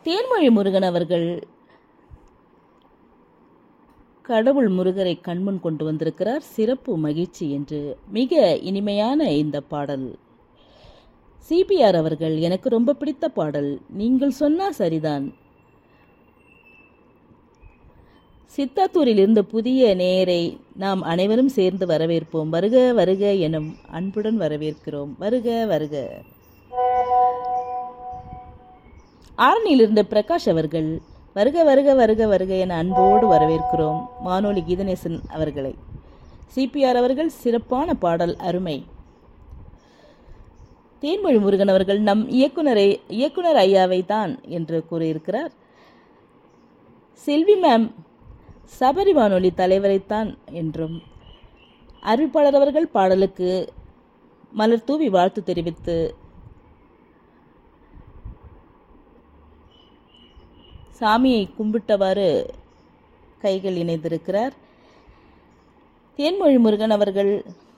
தேன்மொழி முருகன் அவர்கள் கடவுள் முருகரை கண்முன் கொண்டு வந்திருக்கிறார் சிறப்பு மகிழ்ச்சி என்று மிக இனிமையான இந்த பாடல் சிபிஆர் அவர்கள் எனக்கு ரொம்ப பிடித்த பாடல் நீங்கள் சொன்னா சரிதான் சித்தாத்தூரில் இருந்து புதிய நேரை நாம் அனைவரும் சேர்ந்து வரவேற்போம் வருக வருக எனும் அன்புடன் வரவேற்கிறோம் வருக வருக ஆரணியிலிருந்து பிரகாஷ் அவர்கள் வருக வருக வருக வருக என அன்போடு வரவேற்கிறோம் வானொலி கீதநேசன் அவர்களை சிபிஆர் அவர்கள் சிறப்பான பாடல் அருமை தேன்மொழி முருகன் அவர்கள் நம் இயக்குனரை இயக்குனர் ஐயாவை தான் என்று கூறியிருக்கிறார் செல்வி மேம் சபரி வானொலி தலைவரைத்தான் என்றும் அறிவிப்பாளர் அவர்கள் பாடலுக்கு மலர் தூவி வாழ்த்து தெரிவித்து சாமியை கும்பிட்டவாறு கைகள் இணைந்திருக்கிறார் தேன்மொழி முருகன் அவர்கள்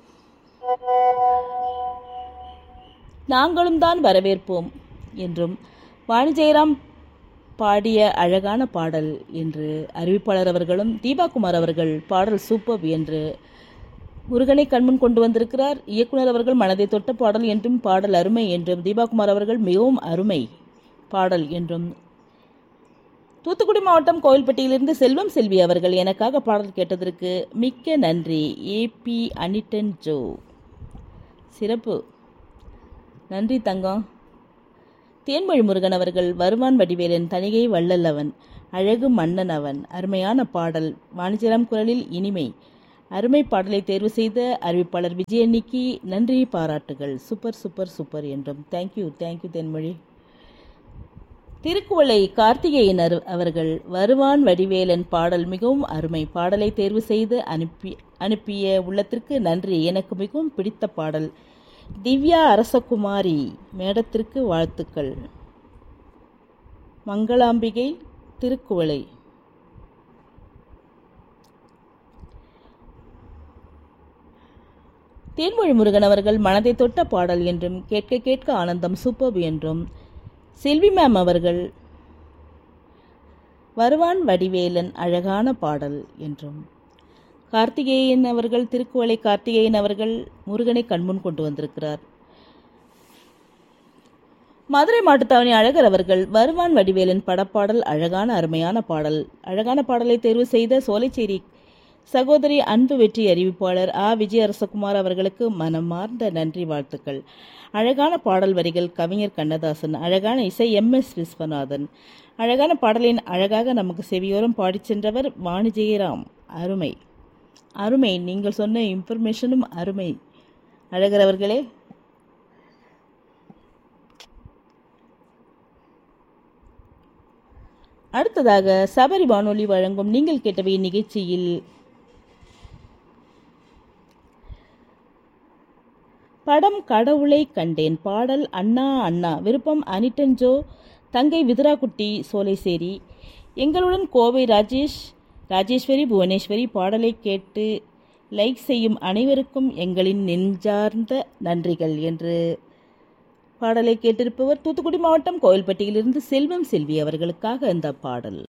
நாங்களும் தான் வரவேற்போம் என்றும் வாணி ஜெயராம் பாடிய அழகான பாடல் என்று அறிவிப்பாளர் அவர்களும் தீபாகுமார் அவர்கள் பாடல் சூப்பர் என்று முருகனை கண்முன் கொண்டு வந்திருக்கிறார் இயக்குனர் அவர்கள் மனதை தொட்ட பாடல் என்றும் பாடல் அருமை என்றும் தீபாகுமார் அவர்கள் மிகவும் அருமை பாடல் என்றும் தூத்துக்குடி மாவட்டம் கோவில்பட்டியிலிருந்து செல்வம் செல்வி அவர்கள் எனக்காக பாடல் கேட்டதற்கு மிக்க நன்றி ஏபி அனிட்டன் ஜோ சிறப்பு நன்றி தங்கம் தேன்மொழி முருகன் அவர்கள் வருவான் வடிவேலன் தனிகை வள்ளல் அவன் அழகு மன்னன் அவன் அருமையான பாடல் வாணிஜராம் குரலில் இனிமை அருமை பாடலை தேர்வு செய்த அறிவிப்பாளர் விஜயன்னிக்கு நன்றி பாராட்டுகள் சூப்பர் சூப்பர் சூப்பர் என்றும் தேங்க்யூ தேங்க்யூ தென்மொழி திருக்குவளை கார்த்திகேயன் அரு- அவர்கள் வருவான் வடிவேலன் பாடல் மிகவும் அருமை பாடலை தேர்வு செய்து அனுப்பி அனுப்பிய உள்ளத்திற்கு நன்றி எனக்கு மிகவும் பிடித்த பாடல் திவ்யா அரசகுமாரி மேடத்திற்கு வாழ்த்துக்கள் மங்களாம்பிகை திருக்குவளை தேன்மொழி முருகன் அவர்கள் மனதை தொட்ட பாடல் என்றும் கேட்க கேட்க ஆனந்தம் சூப்பர் என்றும் செல்வி மேம் அவர்கள் வருவான் வடிவேலன் அழகான பாடல் என்றும் கார்த்திகேயன் அவர்கள் திருக்குவளை கார்த்திகேயன் அவர்கள் முருகனை கண்முன் கொண்டு வந்திருக்கிறார் மதுரை மாட்டுத்தாவணி அழகர் அவர்கள் வருவான் வடிவேலன் படப்பாடல் அழகான அருமையான பாடல் அழகான பாடலை தேர்வு செய்த சோலைச்சேரி சகோதரி அன்பு வெற்றி அறிவிப்பாளர் ஆ விஜய அரசகுமார் அவர்களுக்கு மனமார்ந்த நன்றி வாழ்த்துக்கள் அழகான பாடல் வரிகள் கவிஞர் கண்ணதாசன் அழகான இசை எம் எஸ் விஸ்வநாதன் அழகான பாடலின் அழகாக நமக்கு செவியோரம் பாடிச் சென்றவர் வாணி ஜெயராம் அருமை அருமை நீங்கள் சொன்ன இன்ஃபர்மேஷனும் அருமை அழகர் அவர்களே அடுத்ததாக சபரி வானொலி வழங்கும் நீங்கள் கேட்டவை நிகழ்ச்சியில் படம் கடவுளை கண்டேன் பாடல் அண்ணா அண்ணா விருப்பம் அனிட்டன் ஜோ தங்கை விதுராக்குட்டி சோலைசேரி எங்களுடன் கோவை ராஜேஷ் ராஜேஸ்வரி புவனேஸ்வரி பாடலை கேட்டு லைக் செய்யும் அனைவருக்கும் எங்களின் நெஞ்சார்ந்த நன்றிகள் என்று பாடலை கேட்டிருப்பவர் தூத்துக்குடி மாவட்டம் கோவில்பட்டியிலிருந்து செல்வம் செல்வி அவர்களுக்காக இந்த பாடல்